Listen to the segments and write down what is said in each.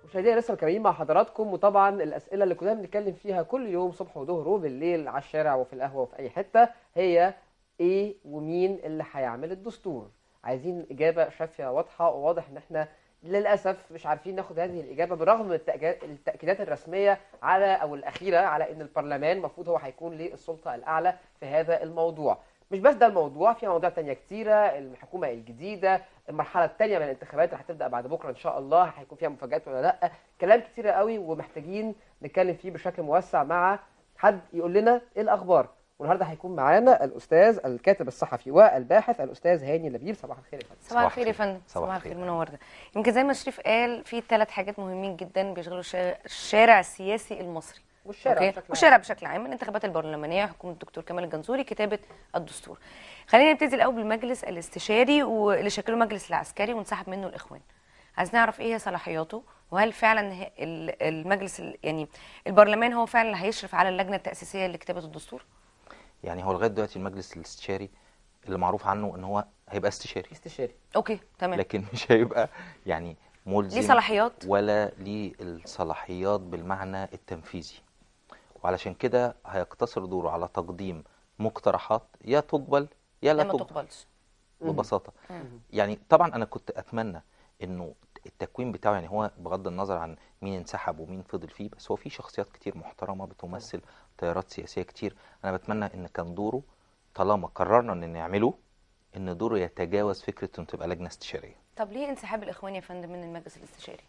مشاهدينا لسه مكملين مع حضراتكم وطبعا الاسئله اللي كنا بنتكلم فيها كل يوم صبح وظهر وبالليل على الشارع وفي القهوه وفي اي حته هي ايه ومين اللي هيعمل الدستور عايزين اجابه شافيه واضحه وواضح ان احنا للاسف مش عارفين ناخد هذه الاجابه بالرغم من التأكيد- التاكيدات الرسميه على او الاخيره على ان البرلمان المفروض هو هيكون ليه السلطه الاعلى في هذا الموضوع مش بس ده الموضوع في مواضيع تانية كتيرة الحكومة الجديدة المرحلة التانية من الانتخابات اللي هتبدأ بعد بكرة إن شاء الله هيكون فيها مفاجآت ولا لأ كلام كتيرة قوي ومحتاجين نتكلم فيه بشكل موسع مع حد يقول لنا إيه الأخبار والنهارده هيكون معانا الأستاذ الكاتب الصحفي والباحث الأستاذ هاني لبيب صباح الخير يا فندم صباح الخير يا فندم صباح صباح الخير. الخير منورنا يمكن زي ما شريف قال في ثلاث حاجات مهمين جدا بيشغلوا الشا- الشارع السياسي المصري والشارع أوكي؟ بشكل عام. والشارع بشكل عام الانتخابات البرلمانيه حكومه الدكتور كمال الجنزوري كتابه الدستور خلينا نبتدي الاول بالمجلس الاستشاري واللي شكله مجلس العسكري وانسحب منه الاخوان عايز نعرف ايه هي صلاحياته وهل فعلا ه- ال- المجلس ال- يعني البرلمان هو فعلا اللي هيشرف على اللجنه التاسيسيه لكتابه الدستور يعني هو لغايه دلوقتي المجلس الاستشاري اللي معروف عنه ان هو هيبقى استشاري استشاري اوكي تمام لكن مش هيبقى يعني ملزم ليه صلاحيات ولا ليه الصلاحيات بالمعنى التنفيذي وعلشان كده هيقتصر دوره على تقديم مقترحات يا تقبل يا لا لا ما تقبل تقبلش ببساطه مم. يعني طبعا انا كنت اتمنى انه التكوين بتاعه يعني هو بغض النظر عن مين انسحب ومين فضل فيه بس هو في شخصيات كتير محترمه بتمثل تيارات سياسيه كتير انا بتمنى ان كان دوره طالما قررنا ان نعمله ان دوره يتجاوز فكره انه تبقى لجنه استشاريه طب ليه انسحاب الاخوان يا فندم من المجلس الاستشاري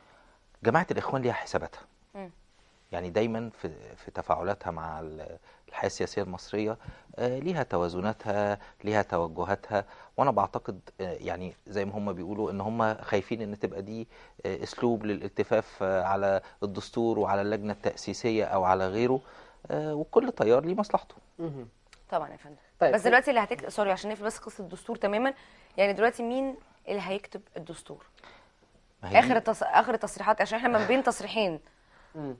جماعه الاخوان ليها حساباتها مم. يعني دايما في في تفاعلاتها مع ال- الحياه السياسيه المصريه آه، ليها توازناتها ليها توجهاتها وانا بعتقد آه، يعني زي ما هم بيقولوا ان هم خايفين ان تبقى دي آه، اسلوب للالتفاف آه، على الدستور وعلى اللجنه التاسيسيه او على غيره آه، وكل تيار ليه مصلحته مهم. طبعا يا فندم طيب، بس في- دلوقتي اللي هتكتب سوري عشان نقفل بس قصه الدستور تماما يعني دلوقتي مين اللي هيكتب الدستور ما هي اخر دي, التص... اخر التصريحات عشان احنا ما بين تصريحين مم.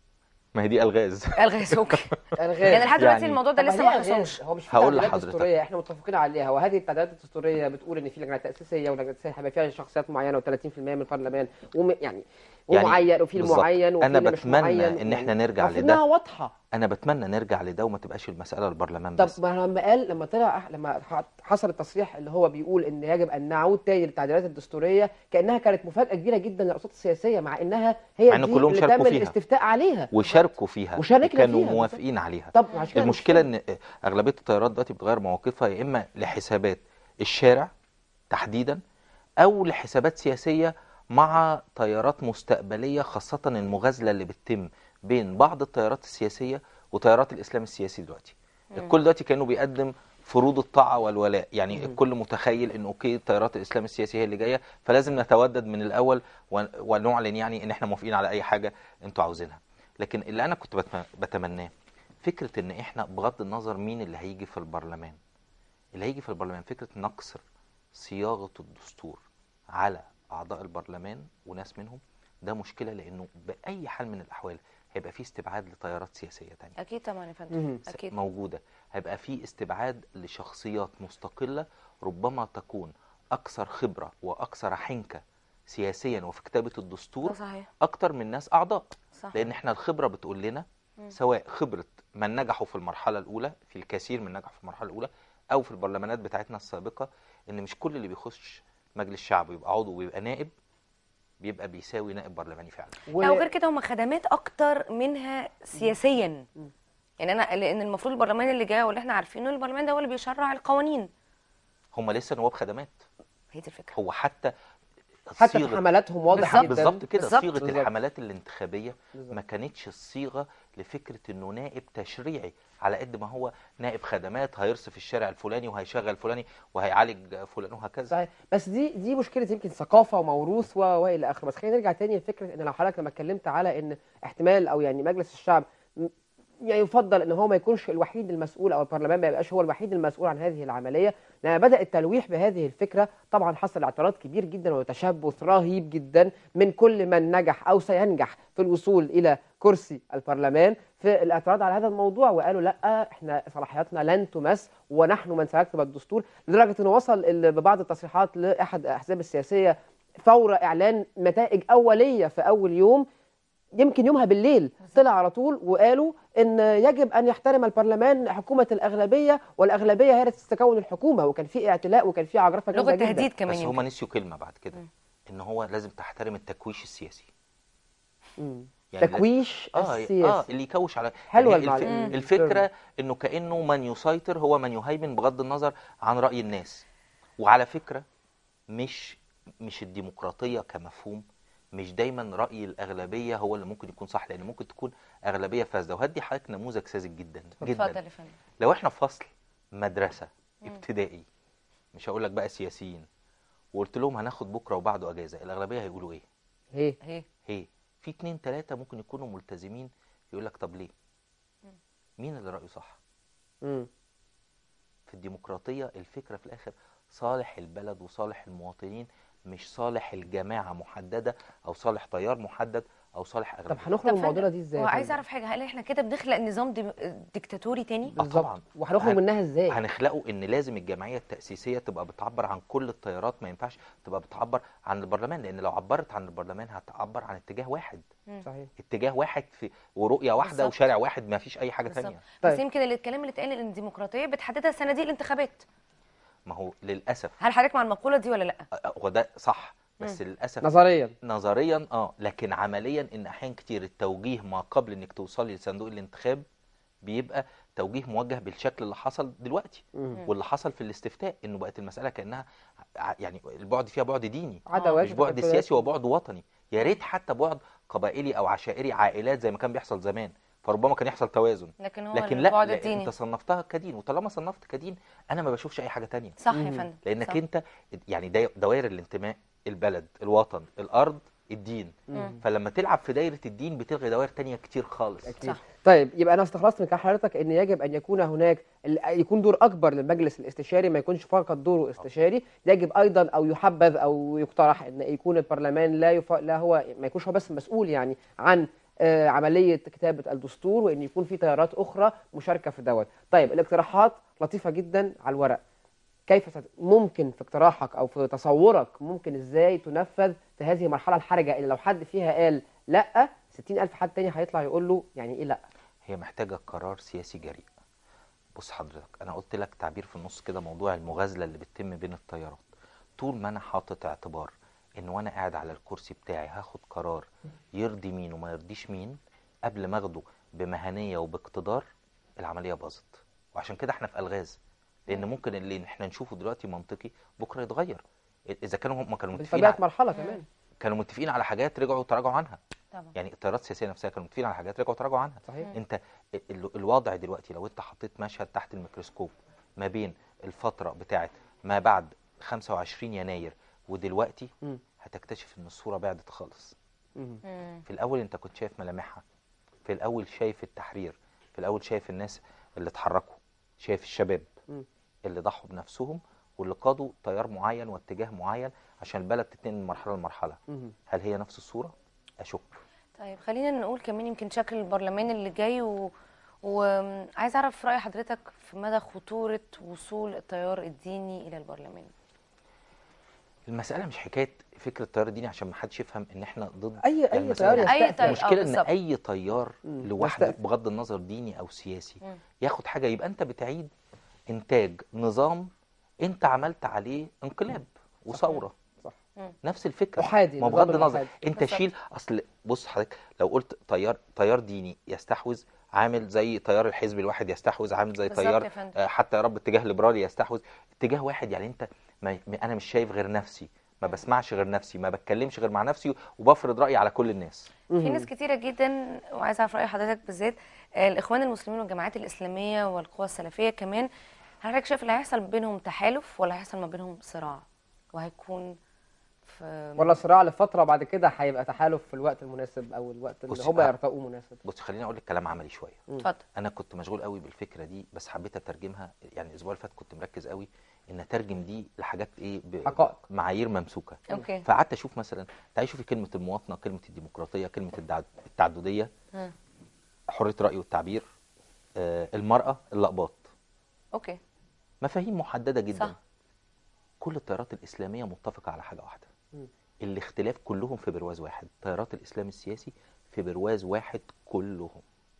ما هي دي الغاز الغاز اوكي الغاز يعني لحد دلوقتي يعني- الموضوع ده طب لسه ليه ما ألغاز؟ حصلش هو مش في هقول تعديلات لحضرتك. دستوريه احنا متفقين عليها وهذه التعديلات الدستوريه بتقول ان في لجنه تاسيسيه ولجنه تاسيسيه هيبقى فيها شخصيات معينه و30% من البرلمان وم يعني يعني ومعين وفي بالظبط. المعين وفي أنا اللي مش بتمنى معين إن إحنا نرجع المفروض لده. انها واضحه انا بتمنى نرجع لده وما تبقاش المساله البرلمان طب بس ما لما قال لما طلع لما ح- حصل التصريح اللي هو بيقول ان يجب ان نعود تاني للتعديلات الدستوريه كانها كانت مفاجاه كبيره جدا للاصوات السياسيه مع انها هي مع إن دي كلهم اللي شاركوا تم فيها. الاستفتاء عليها وشاركوا فيها وشاركنا وكانوا فيها. موافقين عليها طب عشان كده المشكله مش ان اغلبيه التيارات دلوقتي بتغير مواقفها يا اما لحسابات الشارع تحديدا او لحسابات سياسيه مع تيارات مستقبليه خاصه المغازله اللي بتتم بين بعض التيارات السياسيه وتيارات الاسلام السياسي دلوقتي الكل دلوقتي كانه بيقدم فروض الطاعه والولاء يعني مم. الكل متخيل ان اوكي تيارات الاسلام السياسي هي اللي جايه فلازم نتودد من الاول ون- ونعلن يعني ان احنا موافقين على اي حاجه انتوا عاوزينها لكن اللي انا كنت بتم- بتمناه فكره ان احنا بغض النظر مين اللي هيجي في البرلمان اللي هيجي في البرلمان فكره نقصر صياغه الدستور على اعضاء البرلمان وناس منهم ده مشكله لانه باي حال من الاحوال هيبقى فيه استبعاد لتيارات سياسيه تانية اكيد طبعا يا فندم مهم. اكيد موجوده هيبقى فيه استبعاد لشخصيات مستقله ربما تكون اكثر خبره واكثر حنكه سياسيا وفي كتابه ده الدستور صحيح اكتر من ناس اعضاء صح لان احنا الخبره بتقول لنا مم. سواء خبره من نجحوا في المرحله الاولى في الكثير من نجحوا في المرحله الاولى او في البرلمانات بتاعتنا السابقه ان مش كل اللي بيخش مجلس شعب ويبقى عضو ويبقى نائب بيبقى بيساوي نائب برلماني فعلا و... لا وغير كده هم خدمات اكتر منها سياسيا مم. يعني انا لان المفروض البرلمان اللي جاي واللي احنا عارفينه البرلمان ده هو اللي بيشرع القوانين هم لسه نواب خدمات هي دي الفكره هو حتى حتى صيغة- في حملاتهم واضح بالظبط. جدا بالظبط كده بالظبط. صيغه بالظبط. الحملات الانتخابيه بالظبط. ما كانتش الصيغه لفكره انه نائب تشريعي على قد ما هو نائب خدمات هيرصف الشارع الفلاني وهيشغل فلاني وهيعالج فلان وهكذا صحيح بس دي دي مشكله يمكن ثقافه وموروث و- والى اخره بس خلينا نرجع تاني لفكره ان لو حضرتك لما اتكلمت على ان احتمال او يعني مجلس الشعب م- يعني يفضل ان هو ما يكونش الوحيد المسؤول او البرلمان ما يبقاش هو الوحيد المسؤول عن هذه العمليه لما بدا التلويح بهذه الفكره طبعا حصل اعتراض كبير جدا وتشبث رهيب جدا من كل من نجح او سينجح في الوصول الى كرسي البرلمان في الاعتراض على هذا الموضوع وقالوا لا احنا صلاحياتنا لن تمس ونحن من سيكتب الدستور لدرجه انه وصل ال- ببعض التصريحات لاحد الاحزاب السياسيه فور اعلان نتائج اوليه في اول يوم يمكن يومها بالليل طلع على طول وقالوا ان يجب ان يحترم البرلمان حكومه الاغلبيه والاغلبيه هي التي تتكون الحكومه وكان في اعتلاء وكان في عجرفه لغه جامده جدا تهديد كمان بس يمكن. هما نسيوا كلمه بعد كده ان هو لازم تحترم التكويش السياسي مم. يعني تكويش اه السياسي اه اللي يكوش على حلوة يعني الف... المعلومة. الفكره انه كانه من يسيطر هو من يهيمن بغض النظر عن راي الناس وعلى فكره مش مش الديمقراطيه كمفهوم مش دايما راي الاغلبيه هو اللي ممكن يكون صح لان ممكن تكون اغلبيه فاسده وهدي حضرتك نموذج ساذج جدا جدا اتفضل يا فندم لو احنا في فصل مدرسه ابتدائي مش هقول لك بقى سياسيين وقلت لهم هناخد بكره وبعده اجازه الاغلبيه هيقولوا ايه هي اهي هي في اتنين تلاتة ممكن يكونوا ملتزمين يقول لك طب ليه مين اللي رأيه صح مم. في الديمقراطية الفكرة في الآخر صالح البلد وصالح المواطنين مش صالح الجماعة محددة أو صالح تيار محدد أو صالح طب أغلبية هنخرج من المعضله دي ازاي يا وعايز فندم؟ اعرف حاجه هل احنا كده بنخلق نظام ديم- ديكتاتوري تاني آه بالظبط طبعاً. وهنخرج هن- منها ازاي هنخلقه ان لازم الجمعيه التاسيسيه تبقى بتعبر عن كل التيارات ما ينفعش تبقى بتعبر عن البرلمان لان لو عبرت عن البرلمان هتعبر عن اتجاه واحد صحيح اتجاه واحد في ورؤيه واحده بالظبط. وشارع واحد ما فيش اي حاجه بالظبط تانية بس طيب. يمكن اللي الكلام اللي اتقال ان الديمقراطيه بتحددها صناديق الانتخابات ما هو للاسف هل حضرتك مع المقوله دي ولا لا هو ده صح بس للاسف نظريا نظريا اه لكن عمليا ان احيان كتير التوجيه ما قبل انك توصلي لصندوق الانتخاب بيبقى توجيه موجه بالشكل اللي حصل دلوقتي مم. واللي حصل في الاستفتاء انه بقت المساله كانها ع- يعني البعد فيها بعد ديني عدا آه. واجب مش بعد القيادة. سياسي وبعد وطني يا ريت حتى بعد قبائلي او عشائري عائلات زي ما كان بيحصل زمان فربما كان يحصل توازن لكن هو لكن لا, البعد لا الديني انت صنفتها كدين وطالما صنفت كدين انا ما بشوفش اي حاجه تانية صح يا مم. فندم لانك صح. انت يعني داي- دوائر الانتماء البلد الوطن الارض الدين مم. فلما تلعب في دايره الدين بتلغي دوائر تانية كتير خالص أكيد. صح. طيب يبقى انا استخلصت من كلام حضرتك ان يجب ان يكون هناك ال- يكون دور اكبر للمجلس الاستشاري ما يكونش فقط دوره استشاري يجب ايضا او يحبذ او يقترح ان يكون البرلمان لا يف... لا هو ما يكونش هو بس مسؤول يعني عن آه، عمليه كتابه الدستور وان يكون في تيارات اخرى مشاركه في دوت طيب الاقتراحات لطيفه جدا على الورق كيف ست... ممكن في اقتراحك او في تصورك ممكن ازاي تنفذ في هذه المرحله الحرجه اللي لو حد فيها قال لا 60000 حد تاني هيطلع يقول له يعني ايه لا هي محتاجه قرار سياسي جريء بص حضرتك انا قلت لك تعبير في النص كده موضوع المغازله اللي بتتم بين التيارات طول ما انا حاطط اعتبار ان وانا قاعد على الكرسي بتاعي هاخد قرار يرضي مين وما يرضيش مين قبل ما اخده بمهنيه وباقتدار العمليه باظت وعشان كده احنا في الغاز لان ممكن اللي احنا نشوفه دلوقتي منطقي بكره يتغير اذا كانوا هم كانوا متفقين بطبيعه على- مرحله كمان كانوا متفقين على حاجات رجعوا تراجعوا عنها طبعا يعني التيارات السياسيه نفسها كانوا متفقين على حاجات رجعوا تراجعوا عنها صحيح انت ال- الوضع دلوقتي لو انت حطيت مشهد تحت الميكروسكوب ما بين الفتره بتاعت ما بعد 25 يناير ودلوقتي مم. هتكتشف ان الصوره بعدت خالص مم. مم. في الاول انت كنت شايف ملامحها في الاول شايف التحرير في الاول شايف الناس اللي اتحركوا شايف الشباب مم. اللي ضحوا بنفسهم واللي قادوا تيار معين واتجاه معين عشان البلد تتنقل من مرحله لمرحله مم. هل هي نفس الصوره اشك طيب خلينا نقول كمان يمكن شكل البرلمان اللي جاي و... وعايز اعرف راي حضرتك في مدى خطوره وصول التيار الديني الى البرلمان المسألة مش حكاية فكرة التيار الديني عشان ما حدش يفهم ان احنا ضد اي يعني اي المسألة- تيار أي يستأثر. تيار. المشكلة ان بالظبط. اي تيار مم. لوحده يستأثر. بغض النظر ديني او سياسي مم. ياخد حاجة يبقى انت بتعيد انتاج نظام انت عملت عليه انقلاب وثورة صح نفس الفكرة أحادي، ما نظام بغض النظر الأحادي. انت بالظبط. شيل اصل بص حضرتك لو قلت تيار تيار ديني يستحوذ عامل زي تيار الحزب الواحد يستحوذ عامل زي بالظبط تيار يا فندم. آه، حتى يا رب اتجاه ليبرالي يستحوذ اتجاه واحد يعني انت ما ما- انا مش شايف غير نفسي ما بسمعش غير نفسي ما بتكلمش غير مع نفسي وبفرض رايي على كل الناس في ناس كتيره جدا وعايزه اعرف راي حضرتك بالذات آه، الاخوان المسلمين والجماعات الاسلاميه والقوى السلفيه كمان هل حضرتك شايف اللي هيحصل بينهم تحالف ولا هيحصل ما بينهم صراع وهيكون في ولا صراع لفتره وبعد كده هيبقى تحالف في الوقت المناسب او الوقت اللي بص، هم آه. يرتقوه مناسب بص خليني اقول لك كلام عملي شويه اتفضل انا كنت مشغول قوي بالفكره دي بس حبيت اترجمها يعني الاسبوع اللي فات كنت مركز قوي ان اترجم دي لحاجات ايه ب- حقائق. معايير ممسوكه اوكي فقعدت اشوف مثلا تعالي شوفي كلمه المواطنه كلمه الديمقراطيه كلمه الدع- التعدديه مم. حريه الراي والتعبير آه، المراه اللقباط اوكي مفاهيم محدده جدا صح. كل التيارات الاسلاميه متفقه على حاجه واحده مم. الاختلاف كلهم في برواز واحد تيارات الاسلام السياسي في برواز واحد كلهم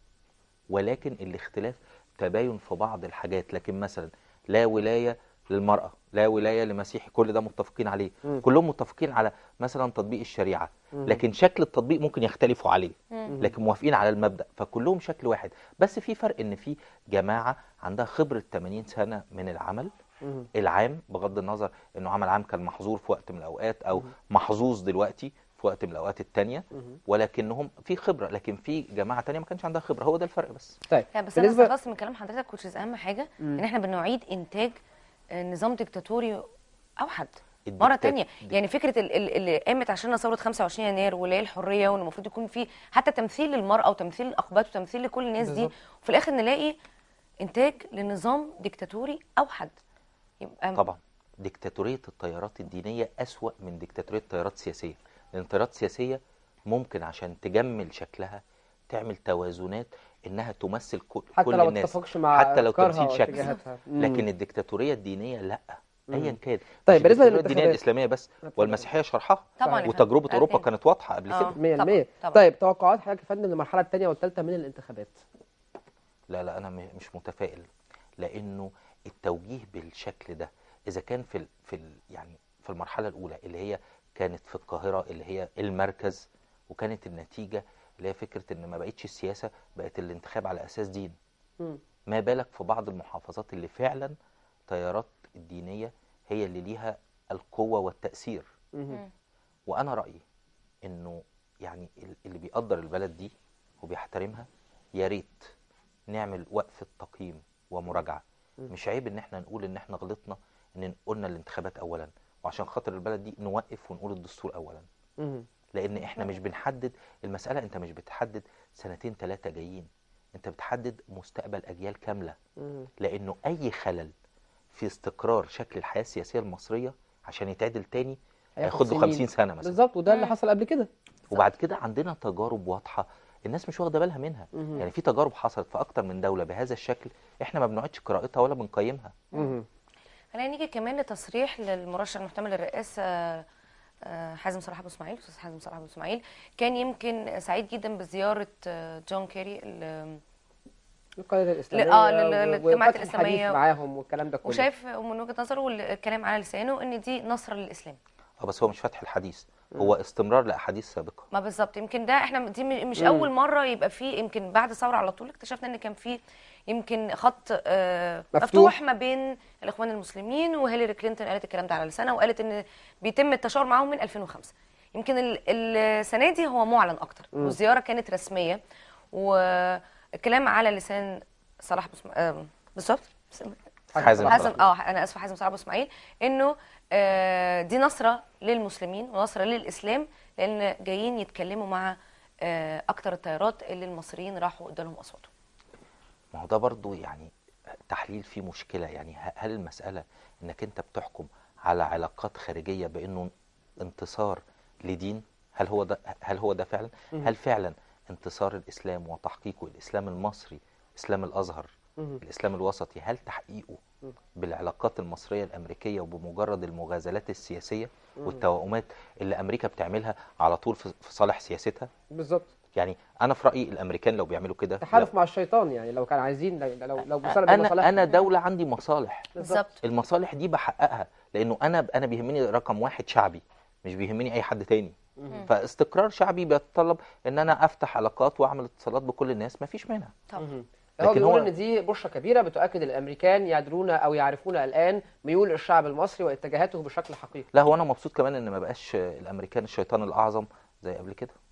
ولكن الاختلاف تباين في بعض الحاجات لكن مثلا لا ولايه للمراه لا ولايه لمسيحي كل ده متفقين عليه مم. كلهم متفقين على مثلا تطبيق الشريعه مم. لكن شكل التطبيق ممكن يختلفوا عليه مم. لكن موافقين على المبدا فكلهم شكل واحد بس في فرق ان في جماعه عندها خبره 80 سنه من العمل مم. العام بغض النظر انه عمل عام كان محظور في وقت من الاوقات او محظوظ دلوقتي في وقت من الاوقات التانية مم. ولكنهم في خبره لكن في جماعه تانية ما كانش عندها خبره هو ده الفرق بس طيب لا بس انا بالنسبة- استغربت من كلام حضرتك which is اهم حاجه مم. ان احنا بنعيد انتاج آه، نظام ديكتاتوري اوحد الدكتات- مره تانية الدك- يعني فكره ال- ال- اللي قامت عشان ثوره 25 يناير وليالي الحريه وان المفروض يكون في حتى تمثيل للمراه وتمثيل الاقباط وتمثيل لكل الناس دي بالظبط. وفي الاخر نلاقي انتاج لنظام ديكتاتوري اوحد يبقى طبعا ديكتاتوريه التيارات الدينيه اسوا من ديكتاتوريه التيارات السياسيه لان التيارات السياسيه ممكن عشان تجمل شكلها تعمل توازنات انها تمثل كل, حتى كل لو ما الناس تتفقش مع حتى لو أفكارها تمثيل شكل واتجاهاتها. مم. لكن الديكتاتوريه الدينيه لا ايا مم. كان طيب، مش بالنسبة الديكتاتورية الدينيه للانتخابات. الاسلاميه بس اتفضل. والمسيحيه شرحها طبعا يا وتجربه فندم. اوروبا أكيد. كانت واضحه قبل آه. كده 100% طبعاً، طبعاً. طيب توقعات حضرتك يا فندم للمرحله الثانيه والثالثه من الانتخابات لا لا انا م- مش متفائل لانه التوجيه بالشكل ده اذا كان في ال في ال يعني في المرحله الاولى اللي هي كانت في القاهره اللي هي المركز وكانت النتيجه اللي هي فكره ان ما بقتش السياسه بقت الانتخاب على اساس دين مم. ما بالك في بعض المحافظات اللي فعلا تيارات الدينيه هي اللي ليها القوه والتاثير مم. وانا رايي انه يعني ال- اللي بيقدر البلد دي وبيحترمها يا ريت نعمل وقفه تقييم ومراجعه مش عيب ان احنا نقول ان احنا غلطنا ان قلنا الانتخابات اولا وعشان خاطر البلد دي نوقف ونقول الدستور اولا مم. لان احنا مش بنحدد المساله انت مش بتحدد سنتين ثلاثه جايين انت بتحدد مستقبل اجيال كامله مم. لانه اي خلل في استقرار شكل الحياه السياسيه المصريه عشان يتعدل تاني هياخد له سنين. 50 سنه مثلا بالظبط وده اللي حصل قبل كده وبعد كده عندنا تجارب واضحه الناس مش واخده بالها منها مهم. يعني في تجارب حصلت في اكتر من دوله بهذا الشكل احنا ما بنقعدش قراءتها ولا بنقيمها مم. خلينا نيجي كمان لتصريح للمرشح المحتمل للرئاسه آه، حازم صلاح ابو اسماعيل استاذ حازم صلاح ابو اسماعيل كان يمكن سعيد جدا بزياره آه، جون كيري ال- القيادة الإسلامية آه، لل- و- للجماعات وفتح الإسلامية. الحديث معاهم والكلام ده كله وشايف من وجهه نظره والكلام على لسانه ان دي نصره للاسلام اه بس هو مش فتح الحديث هو استمرار لاحاديث سابقه ما بالظبط يمكن ده احنا دي م- مش مم. اول مره يبقى فيه يمكن بعد الثوره على طول اكتشفنا ان كان فيه يمكن خط آه، مفتوح. مفتوح ما بين الاخوان المسلمين وهيلاري كلينتون قالت الكلام ده على لسانها وقالت ان بيتم التشاور معاهم من 2005 يمكن ال- السنه دي هو معلن اكتر مم. والزياره كانت رسميه والكلام على لسان صلاح بسم... آه، بالظبط حازم حازم صلاح. اه انا اسفه حازم صلاح ابو اسماعيل انه آه دي نصره للمسلمين ونصره للاسلام لان جايين يتكلموا مع آه اكتر التيارات اللي المصريين راحوا ادالهم اصواتهم ما هو ده برضو يعني تحليل فيه مشكله يعني ه- هل المساله انك انت بتحكم على علاقات خارجيه بانه انتصار لدين هل هو ده هل هو ده فعلا مم. هل فعلا انتصار الاسلام وتحقيقه الاسلام المصري اسلام الازهر مم. الاسلام الوسطي هل تحقيقه مم. بالعلاقات المصريه الامريكيه وبمجرد المغازلات السياسيه والتوائمات اللي امريكا بتعملها على طول في في صالح سياستها بالظبط يعني انا في رايي الامريكان لو بيعملوا كده تحالف مع الشيطان يعني لو كان عايزين لو لو لو بسبب انا المصالح انا دوله عندي مصالح بالظبط المصالح دي بحققها لانه انا انا بيهمني رقم واحد شعبي مش بيهمني اي حد تاني مم. فاستقرار شعبي بيتطلب ان انا افتح علاقات واعمل اتصالات بكل الناس مفيش منها طبعا مهم. لكن هو بيقول هو- ان دي بشرة كبيرة بتؤكد الامريكان يدرون او يعرفون الان ميول الشعب المصري واتجاهاته بشكل حقيقي لا هو انا مبسوط كمان ان ما بقاش الامريكان الشيطان الاعظم زي قبل كده